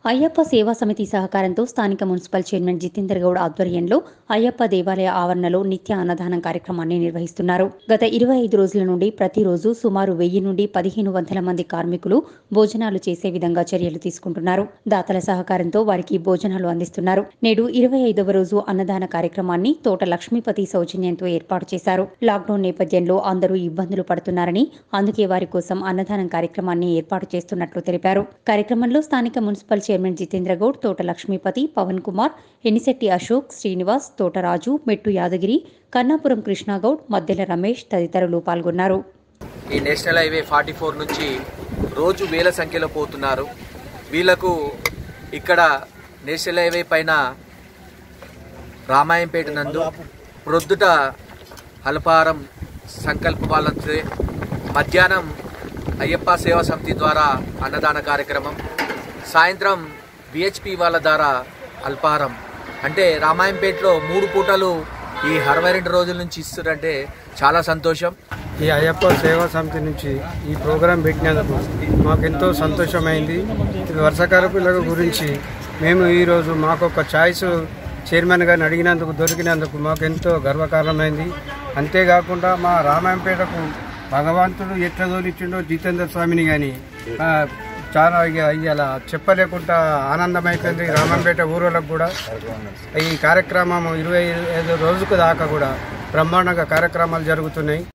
అయ్యప్ప సేవా సమితి సహకారంతో స్థానిక మున్సిపల్ చైర్మన్ జితేందర్ గౌడ్ ఆధ్వర్యంలో అయ్యప్ప దేవాలయ ఆవరణలో నిత్య అన్నదానం కార్యక్రమాన్ని నిర్వహిస్తున్నారు గత ఇరవై ఐదు రోజుల నుండి ప్రతిరోజు సుమారు వెయ్యి నుండి పదిహేను వందల మంది కార్మికులు భోజనాలు చేసే విధంగా చర్యలు తీసుకుంటున్నారు దాతల సహకారంతో వారికి భోజనాలు అందిస్తున్నారు నేడు ఇరవై ఐదవ రోజు అన్నదాన కార్యక్రమాన్ని తోట లక్ష్మీపతి సౌజన్యంతో ఏర్పాటు చేశారు లాక్డౌన్ నేపథ్యంలో అందరూ ఇబ్బందులు పడుతున్నారని అందుకే వారి కోసం అన్నదానం కార్యక్రమాన్ని ఏర్పాటు చేస్తున్నట్లు తెలిపారు కార్యక్రమంలో స్థానిక మున్సిపల్ చైర్మన్ జితేంద్ర గౌడ్ తోట లక్ష్మీపతి పవన్ కుమార్ ఎనిశెట్టి అశోక్ శ్రీనివాస్ తోటరాజు మెట్టు యాదగిరి కన్నాపురం కృష్ణాగౌడ్ మద్దెల రమేష్ తదితరులు పాల్గొన్నారు ఈ నేషనల్ హైవే ఫార్టీ ఫోర్ నుంచి రోజు వేల సంఖ్యలో పోతున్నారు వీళ్ళకు ఇక్కడ నేషనల్ హైవే పైన రామాయంపేట నందు ప్రొద్దుట అల్పారం సంకల్ప వాళ్ళంతే మధ్యాహ్నం అయ్యప్ప సేవా సమితి ద్వారా అన్నదాన కార్యక్రమం సాయంత్రం విహెచ్పి వాళ్ళ ద్వారా అల్పారం అంటే రామాయంపేటలో మూడు పూటలు ఈ అరవై రెండు రోజుల నుంచి ఇస్తున్నారంటే చాలా సంతోషం ఈ అయ్యప్ప సేవా సమితి నుంచి ఈ ప్రోగ్రాం పెట్టినందుకు మాకు ఎంతో సంతోషమైంది ఇది వర్షాకాల పిల్లల గురించి మేము ఈరోజు మాకు ఒక ఛాయిస్ చైర్మన్ గారిని అడిగినందుకు దొరికినందుకు మాకు ఎంతో గర్వకారణమైంది అంతేకాకుండా మా రామాయంపేటకు భగవంతుడు ఎట్లా తోలిచ్చిండో జితేంద్ర స్వామిని కానీ చాలా ఇక ఇలా చెప్పలేకుండా ఆనందమైపోయింది రామంపేట ఊరోళ్ళకు కూడా ఈ కార్యక్రమం ఇరవై ఐదు రోజుకు దాకా కూడా బ్రహ్మాండంగా కార్యక్రమాలు జరుగుతున్నాయి